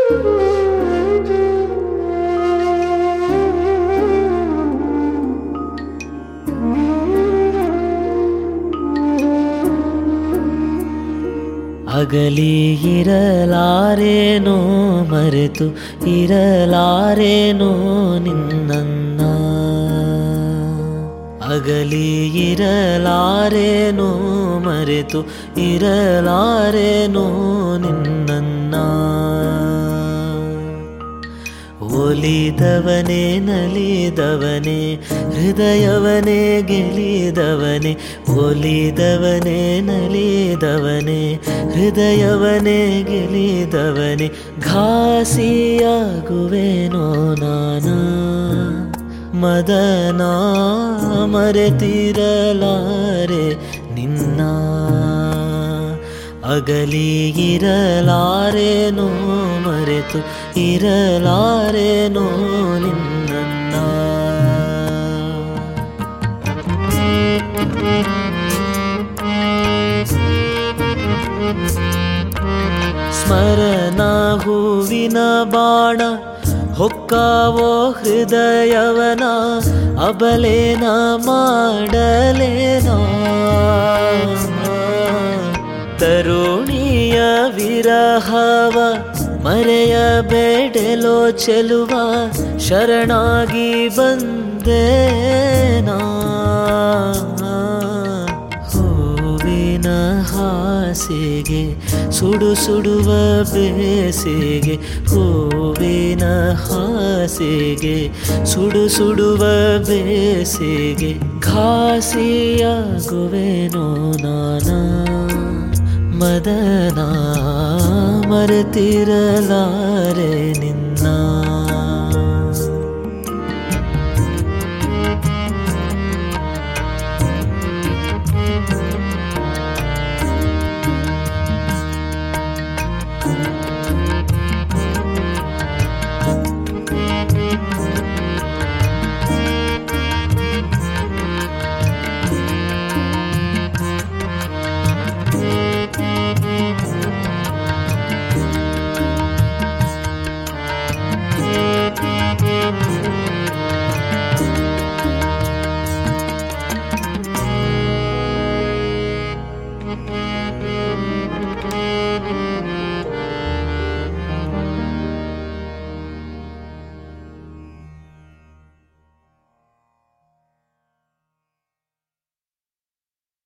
ಅಗಲಿ ಇರಲಾರೇನೋ ಮರೆತು ಇರಲಾರೇನೋ ನಿನ್ನನ್ನ ಅಗಲಿ ಇರಲಾರೇನೋ ಮರೆತು ಇರಲಾರೇನೋ ನಿನ್ನನ್ನ ಒಲಿದವನೇ ನಲಿದವನೇ ಹೃದಯವನೇ ಗೆಲಿದವನೇ ಒಲಿದವನೇ ನಲಿದವನೇ ಹೃದಯವನೇ ಗೆಲಿದವನೇ ಘಾಸಿಯಾಗುವೆನೋ ನಾನ ಮದನ ಮರೆತಿರಲಾರೆ ನಿನ್ನ ಅಗಲಿ ಇರಲಾರೇನೋ ಮರೆತು ಇರಲಾರೇನೋ ನಿನ್ನ ಸ್ಮರಣ ಹೂವಿನ ಬಾಣ ಹೊಕ್ಕಾವೋ ಹೃದಯವನ ಅಬಲೇನ ಮಾಡಲೇನ ತರುಣಿಯ ವಿರಹವ ಮರೆಯಬೇಡೆಲೋ ಚೆಲುವ ಶರಣಾಗಿ ಬಂದೇನಾ ಹೂವಿನ ಹಾಸಿಗೆ ಸುಡು ಸುಡುವ ಬೇಸಿಗೆ ಹೂವಿನ ಹಾಸಿಗೆ ಸುಡು ಸುಡುವ ಬೇಸಿಗೆ ಘಾಸಿಯಾಗುವೆನೋ ನಾನ ಮದನ ಮರೆತಿರಲಾರೆ ನಿನ್ನ